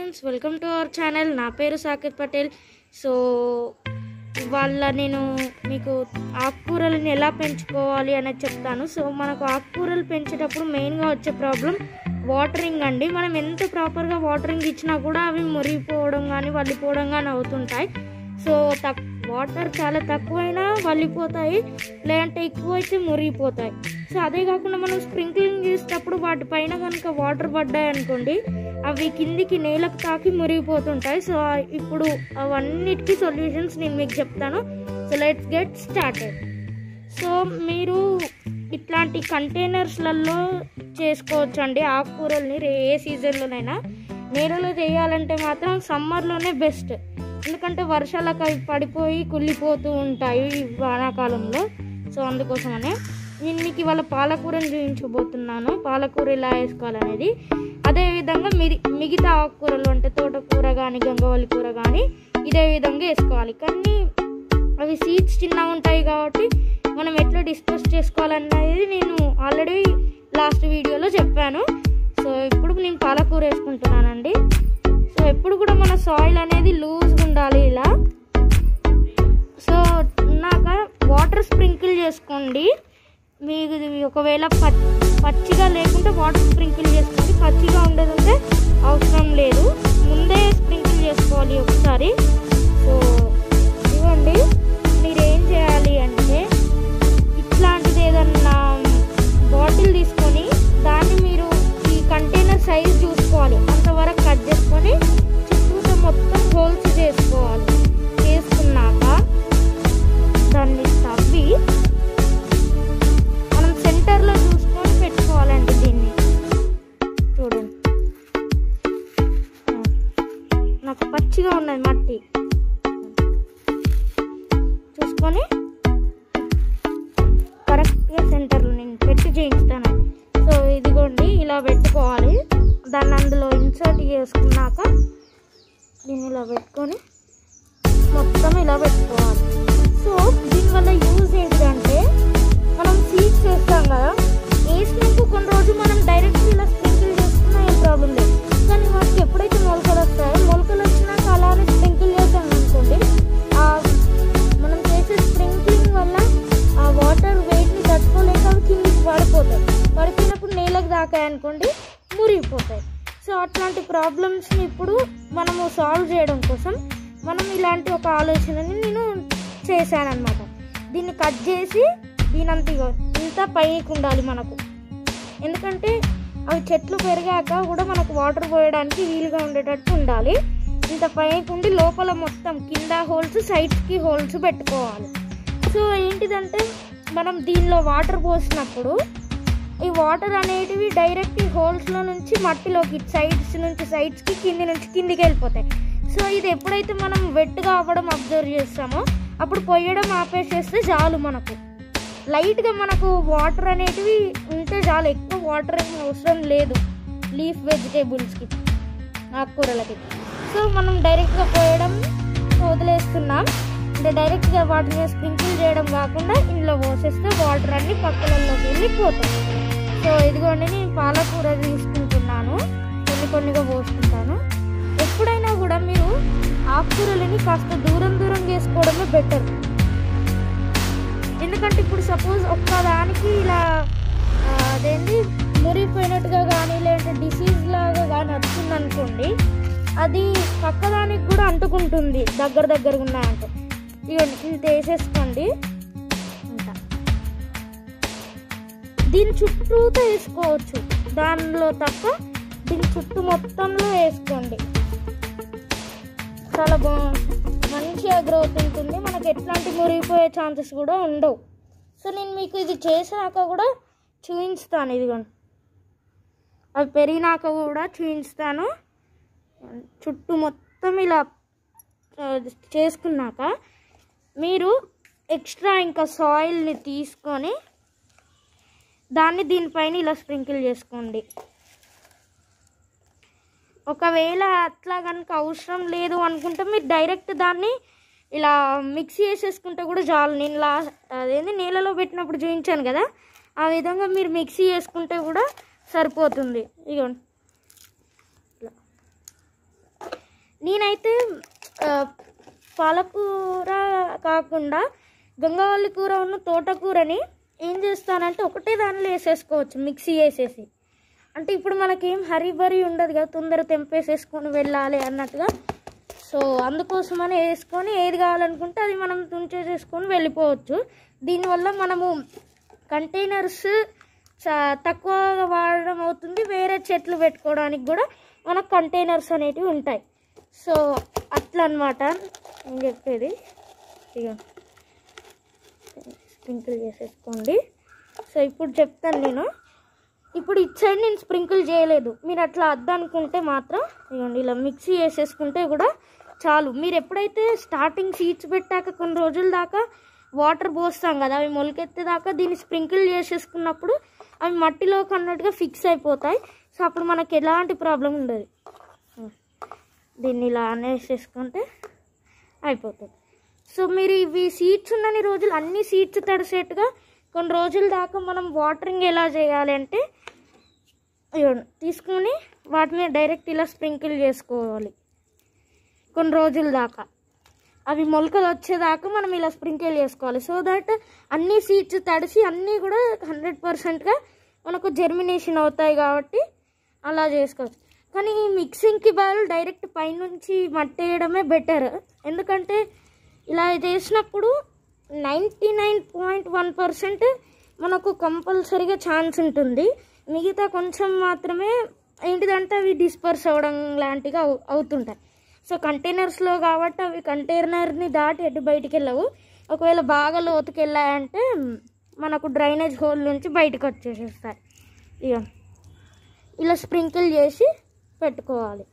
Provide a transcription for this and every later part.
friends welcome to our channel నా పేరు Saketh Patel so ఇవాళ నేను మీకు ఆకుకూరలను ఎలా పెంచుకోవాలి అనేది చెప్తాను సో మనకు ఆకుకూరలు పెంచేటప్పుడు మెయిన్గా వచ్చే ప్రాబ్లం వాటరింగ్ అండి మనం ఎంత ప్రాపర్గా వాటరింగ్ ఇచ్చినా కూడా అవి మురిగిపోవడం కానీ వల్లిపోవడం కానీ అవుతుంటాయి సో తక్ వాటర్ చాలా తక్కువైనా వల్లిపోతాయి లేదంటే ఎక్కువ అయితే మురిగిపోతాయి సో అదే కాకుండా మనం స్ప్రింక్లింగ్ చేసేటప్పుడు వాటిపైన కనుక వాటర్ పడ్డాయి అనుకోండి అవి కిందికి నేలకు తాకి మురిగిపోతుంటాయి సో ఇప్పుడు అవన్నిటికీ సొల్యూషన్స్ నేను మీకు చెప్తాను so let's get started so మీరు ఇట్లాంటి కంటైనర్స్లలో చేసుకోవచ్చు అండి ఆకుకూరల్ని రే- ఏ సీజన్లోనైనా నీళ్ళలో చేయాలంటే మాత్రం సమ్మర్లోనే బెస్ట్ ఎందుకంటే వర్షాలకు అవి పడిపోయి కుళ్ళిపోతూ ఉంటాయి ఈ వానాకాలంలో సో అందుకోసమనే నేను మీకు ఇవాళ పాలకూరని చూపించబోతున్నాను పాలకూర ఎలా వేసుకోవాలనేది అదేవిధంగా మిరి మిగతా ఆకుకూరలు అంటే తోటకూర కానీ గంగవల్లి కూర కానీ ఇదే విధంగా వేసుకోవాలి కానీ అవి సీడ్స్ చిన్నగా ఉంటాయి కాబట్టి మనం ఎట్లా డిస్కస్ చేసుకోవాలనేది నేను ఆల్రెడీ లాస్ట్ వీడియోలో చెప్పాను సో ఇప్పుడు నేను పాలకూర వేసుకుంటున్నానండి సో ఎప్పుడు కూడా మన సాయిల్ అనేది లూజ్గా ఉండాలి ఇలా సో ఉన్నాక వాటర్ స్ప్రింకిల్ చేసుకోండి మీకు ఇది ఒకవేళ ప- పచ్చిగా లేకుంటే వాటర్ స్ప్రింకిల్ చేసుకోండి పచ్చిగా ఉండేది ఉంటే అవసరం లేదు ముందే స్ప్రింకిల్ చేసుకోవాలి ఒకసారి సో ఇవ్వండి మీరు ఏం చేయాలి అంటే ఇట్లాంటిది ఏదన్నా బాటిల్ తీసుకొని దాన్ని మీరు ఈ కంటైనర్ సైజ్ చూసుకోవాలి అంతవరకు కట్ చేసుకొని చుట్టూతో మొత్తం హోల్స్ చేసుకోవాలి చేసుకున్నాక దాన్ని తవ్వి మనం సెంటర్లో చూసుకొని పెట్టుకోవాలండి దీన్ని చూడండి ఆ, నాకు పచ్చిగా ఉన్నది మట్టి చూసుకొని కరెక్ట్గా సెంటర్లో నేను పెట్టి చేయిస్తాను సో ఇదిగోండి ఇలా పెట్టుకోవాలి దాన్ని అందులో ఇన్సర్ట్ చేసుకున్నాక దీన్ని ఇలా పెట్టుకొని మొత్తం ఇలా పెట్టుకోవాలి సో దీనివల్ల యూజ్ ఏంటంటే మనం సీడ్స్ వేస్తాం కదా వేసినాక కొన్ని రోజు మనం డైరెక్ట్ ఇలా స్ప్రింకిల్ చేసుకున్నా ఏం ప్రాబ్లం లేదు కానీ వాటికి ఎప్పుడైతే మొలకలు వస్తాయో మొలకలు వచ్చినాక అలానే స్ప్రింకిల్ చేసాం అనుకోండి ఆ మనం చేసే స్ప్రింక్లింగ్ వల్ల ఆ వాటర్ వెయిట్ని తట్టుకోలేక అవి కిందికి పడిపోతాయి పడిపోయినప్పుడు నేలకు దాకాయి అనుకోండి మురిగిపోతాయి సో అట్లాంటి ప్రాబ్లమ్స్ని ఇప్పుడు మనము సాల్వ్ చేయడం కోసం మనం ఇలాంటి ఒక ఆలోచనని నేను చేశానన్నమాట దీన్ని కట్ చేసి దీనంత ఇగో ఇంత పైకి ఉండాలి మనకు ఎందుకంటే అవి చెట్లు పెరిగాక కూడా మనకు వాటర్ పోయడానికి వీలుగా ఉండేటట్టు ఉండాలి ఇంత పైకి ఉండి లోపల మొత్తం కింద హోల్స్ సైడ్స్కి హోల్స్ పెట్టుకోవాలి సో ఏంటిదంటే మనం దీనిలో వాటర్ పోసినప్పుడు ఈ వాటర్ అనేటివి డైరెక్ట్ ఈ హోల్స్లో నుంచి మట్టిలోకి సైడ్స్ నుంచి సైడ్స్కి కింది నుంచి కిందికి వెళ్ళిపోతాయి సో ఇది ఎప్పుడైతే మనం వెట్గా అవ్వడం అబ్జర్వ్ చేస్తామో అప్పుడు పొయ్యడం ఆపేసేస్తే చాలు మనకు లైట్గా మనకు వాటర్ అనేటివి ఉంటే చాలు ఎక్కువ వాటర్ ఏం అవసరం లేదు లీఫ్ వెజిటేబుల్స్కి ఆకుకూరలకి సో మనం డైరెక్ట్గా పోయడం వదిలేస్తున్నాం అంటే డైరెక్ట్గా వాటర్ మీద స్ప్రింకిల్ చేయడం కాకుండా ఇందులో పోసేస్తే వాటర్ అన్ని పక్కలలోకి వెళ్ళి పోతాయి సో ఇదిగోండి నేను పాలకూర తీసుకుంటున్నాను కొన్ని కొన్నిగా పోసుకుంటాను ఎప్పుడైనా కూడా మీరు ఆకుకూరలని కాస్త దూరం దూరం వేసుకోవడమే బెటర్ ఎందుకంటే ఇప్పుడు సపోజ్ ఒక్కదానికి ఇలా ఆ, అదేంటి మురిగిపోయినట్టుగా కానీ లేదంటే డిసీజ్ లాగా కానీ వచ్చింది అనుకోండి అది పక్కదానికి కూడా అంటుకుంటుంది దగ్గర దగ్గరగా ఉన్నాయంటే ఇవ్వండి ఇంత వేసేసుకోండి ఇంత దీని చుట్టూతో వేసుకోవచ్చు దానిలో తప్ప దీని చుట్టూ మొత్తంలో వేసుకోండి చాలా బా మంచిగా గ్రోత్ ఉంటుంది మనకి ఎట్లాంటి మురిగిపోయే ఛాన్సెస్ కూడా ఉండవు సో నేను మీకు ఇది చేసాక కూడా చూపించుతాను ఇదిగోండి అవి పెరిగినాక కూడా చూపించుతాను చుట్టూ మొత్తం ఇలా ఆ, చేసుకున్నాక మీరు ఎక్స్ట్రా ఇంకా సాయిల్ని తీసుకొని దాన్ని దీనిపైన ఇలా స్ప్రింకిల్ చేసుకోండి ఒకవేళ అట్లా కనుక అవసరం లేదు అనుకుంటే మీరు డైరెక్ట్ దాన్ని ఇలా మిక్సీ చేసేసుకుంటే కూడా చాలు నేను లా అదేంది నీళ్ళలో పెట్టినప్పుడు చూపించాను కదా ఆ విధంగా మీరు మిక్సీ చేసుకుంటే కూడా సరిపోతుంది ఇగోండి ఇట్లా నేనైతే ఆ, పాలకూర కాకుండా గంగవల్లి కూర ఉన్న తోటకూరని ఏం చేస్తానంటే ఒకటే దానిలో వేసేసుకోవచ్చు మిక్సీ వేసేసి అంటే ఇప్పుడు మనకేం హరీ బరీ ఉండదు కదా తొందర తెంపేసేసుకొని వెళ్ళాలి అన్నట్టుగా సో అందుకోసమని వేసుకొని ఏది కావాలనుకుంటే అది మనం తుంచేసేసుకొని వెళ్ళిపోవచ్చు దీనివల్ల మనము కంటైనర్స్ చా- తక్కువగా వాడడం అవుతుంది వేరే చెట్లు పెట్టుకోవడానికి కూడా మనకు కంటైనర్స్ అనేటివి ఉంటాయి సో అట్లా అనమాట నేను చెప్పేది ఇక స్ప్రింకిల్ చేసేసుకోండి సో ఇప్పుడు చెప్తాను నేను ఇప్పుడు ఇటు సైడ్ నేను స్ప్రింకిల్ చేయలేదు మీరు అట్లా అద్దనుకుంటే మాత్రం ఇదిగోండి ఇలా మిక్సీ వేసేసుకుంటే కూడా చాలు మీరు ఎప్పుడైతే స్టార్టింగ్ సీడ్స్ పెట్టాక కొన్ని రోజుల దాకా వాటర్ పోస్తాం కదా అవి మొలకెత్తే దాకా దీన్ని స్ప్రింకిల్ చేసేసుకున్నప్పుడు అవి మట్టిలో అన్నట్టుగా ఫిక్స్ అయిపోతాయి సో అప్పుడు మనకి ఎలాంటి ప్రాబ్లం ఉండదు దీన్ని ఇలా అనేసేసుకుంటే అయిపోతుంది సో మీరు ఇవి సీడ్స్ ఉన్నన్ని రోజులు అన్ని సీడ్స్ తడిసేట్టుగా కొన్ని రోజుల దాకా మనం వాటరింగ్ ఎలా చేయాలి అంటే ఇదిగోండి, తీసుకొని వాటిని డైరెక్ట్ ఇలా స్ప్రింకిల్ చేసుకోవాలి కొన్ని రోజుల దాకా అవి మొలకలు వచ్చేదాకా మనం ఇలా స్ప్రింకిల్ చేసుకోవాలి సో దట్ అన్ని సీడ్స్ తడిసి అన్నీ కూడా హండ్రెడ్ పర్సెంట్గా మనకు జర్మినేషన్ అవుతాయి కాబట్టి అలా చేసుకోవచ్చు కానీ ఈ మిక్సింగ్కి బదులు డైరెక్ట్ పైనుంచి మట్టేయడమే బెటర్ ఎందుకంటే ఇలా చేసినప్పుడు ninety nine point one percent మనకు కంపల్సరీగా ఛాన్స్ ఉంటుంది మిగతా కొంచెం మాత్రమే ఏంటిదంటే అవి డిస్పర్స్ అవ్వడం లాంటిగా అవు అవుతుంటాయి సో కంటైనర్స్లో కాబట్టి అవి కంటైనర్ని దాటి ఎటు బయటికి వెళ్ళవు ఒకవేళ బాగా లోతుకి వెళ్ళాయంటే మనకు డ్రైనేజ్ హోల్ నుంచి బయటకు వచ్చేసేస్తాయి ఇక ఇలా స్ప్రింకిల్ చేసి పెట్టుకోవాలి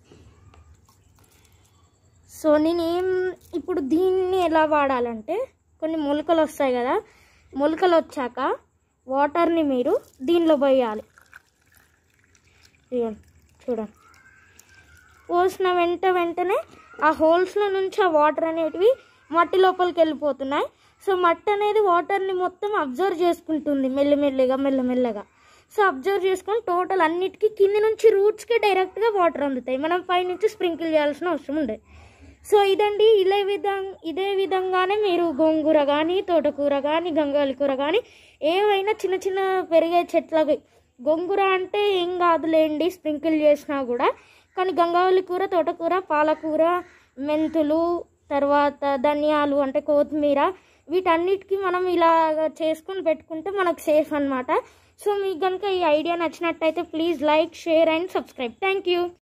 సో నేను ఏం ఇప్పుడు దీన్ని ఎలా వాడాలంటే కొన్ని మొలకలు వస్తాయి కదా మొలకలు వచ్చాక వాటర్ని మీరు దీనిలో పోయాలి ఇదిగోండి, చూడండి పోసిన వెంట వెంటనే ఆ హోల్స్లో నుంచి ఆ వాటర్ అనేటివి మట్టి లోపలికి వెళ్ళిపోతున్నాయి సో మట్టి అనేది వాటర్ని మొత్తం అబ్జర్వ్ చేసుకుంటుంది మెల్లిమెల్లిగా మెల్లమెల్లగా సో అబ్జర్వ్ చేసుకొని టోటల్ అన్నిటికీ కింది నుంచి రూట్స్కి డైరెక్ట్గా వాటర్ అందుతాయి మనం పైనుంచి స్ప్రింకిల్ చేయాల్సిన అవసరం ఉండదు సో ఇదండి ఇలా విధం ఇదే విధంగానే మీరు గోంగూర కానీ తోటకూర కానీ గంగాలి కూర కానీ ఏవైనా చిన్న చిన్న పెరిగే చెట్లకి గోంగూర అంటే ఏం కాదులేండి స్ప్రింకిల్ చేసినా కూడా కానీ గంగావల్లి కూర తోటకూర పాలకూర మెంతులు తర్వాత ధనియాలు అంటే కొత్తిమీర వీటన్నిటికీ మనం ఇలా చేసుకొని పెట్టుకుంటే మనకు సేఫ్ అన్నమాట సో మీకు కనుక ఈ ఐడియా నచ్చినట్టయితే please like share and subscribe thank you